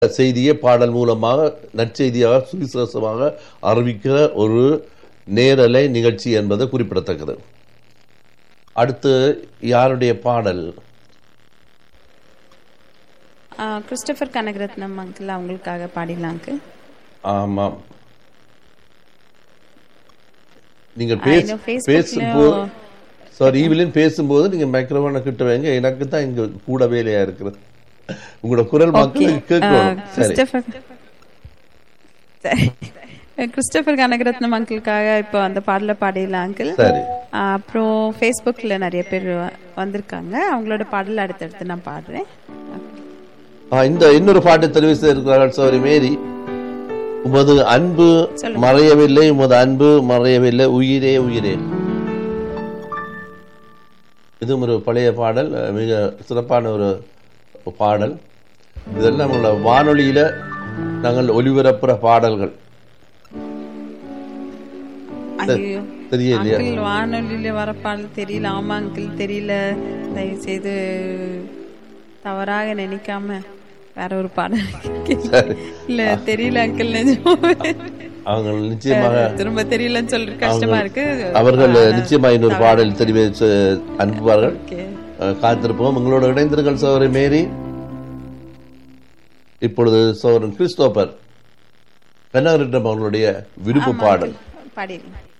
செய்தியை பாடல் மூலமாக நற்செய்தியாக சுவிசேஷமாக அறிவிக்கிற ஒரு நேரலை நிகழ்ச்சி என்பது குறிப்பிடத்தக்கது அடுத்து யாருடைய பாடல் ஆ, கிறிஸ்டோபர் கனகரத்னம் அங்கிள் அவங்களுக்காக பாடிடலாம் அங்கிள் ஆமாம் நீங்கள் ஆ, பேச இன்னும் Facebookலயும் பேசும்போது சாரி ஈவிலின் பேசும்போது நீங்க மைக்ரோஃபோனை கிட்ட வைங்க எனக்கு தான் இங்க கூட வேலையா இருக்கிறது உங்களோட குரல் மக்களுக்கு கேட்கணும் சரி கிறிஸ்டோபர் சரி. கிறிஸ்டோபர் கனகரத்னம் அங்கிளுக்காக இப்போ அந்த பாடலை பாடிடலாம் அங்கிள் சரி அப்புறம் ஃபேஸ்புக்கில் நிறைய பேர் வ- வந்திருக்காங்க அவங்களோட பாடல் அடுத்தடுத்து நான் பாடுறேன் ஆ, இந்த இன்னொரு பாட்டு தெரிவு செய்திருக்கிறார்கள் சோரி மேரி உமது அன்பு சொல்லுங்க. மறையவில்லை உமது அன்பு மறையவில்லை உயிரே உயிரே இதுவும் ஒரு பழைய பாடல் அஹ், மிக சிறப்பான ஒரு பாடல் இதெல்லாம் நம்மளோட வானொலியில நாங்கள் ஒலிபரப்புற பாடல்கள் ஐயோ தெரியலையா அங்கிள் வானொலியில வர பாடல் தெரியல ஆமா அங்கிள் தெரியல தயவு செய்து தவறாக நினைக்காம வேற ஒரு பாடல் கேளு. இல்ல தெரியல அங்கிள் நிஜமாவே அவங்க நிச்சயமாக திரும்ப தெரியலன்னு சொல்ற கஷ்டமா இருக்கு அவர்கள் நிச்சயமாக இன்னொரு பாடல் தெரிவித்து அனுப்புவார்கள் ஓகே அஹ், காத்திருப்போம் உங்களோட இணைந்திருங்கள் சோதரி மேரி இப்பொழுது சோதரன் கிறிஸ்தோபர் பெண்ணவரிடம் அவர்களுடைய விருப்பு பாடல் பாடிடலாம்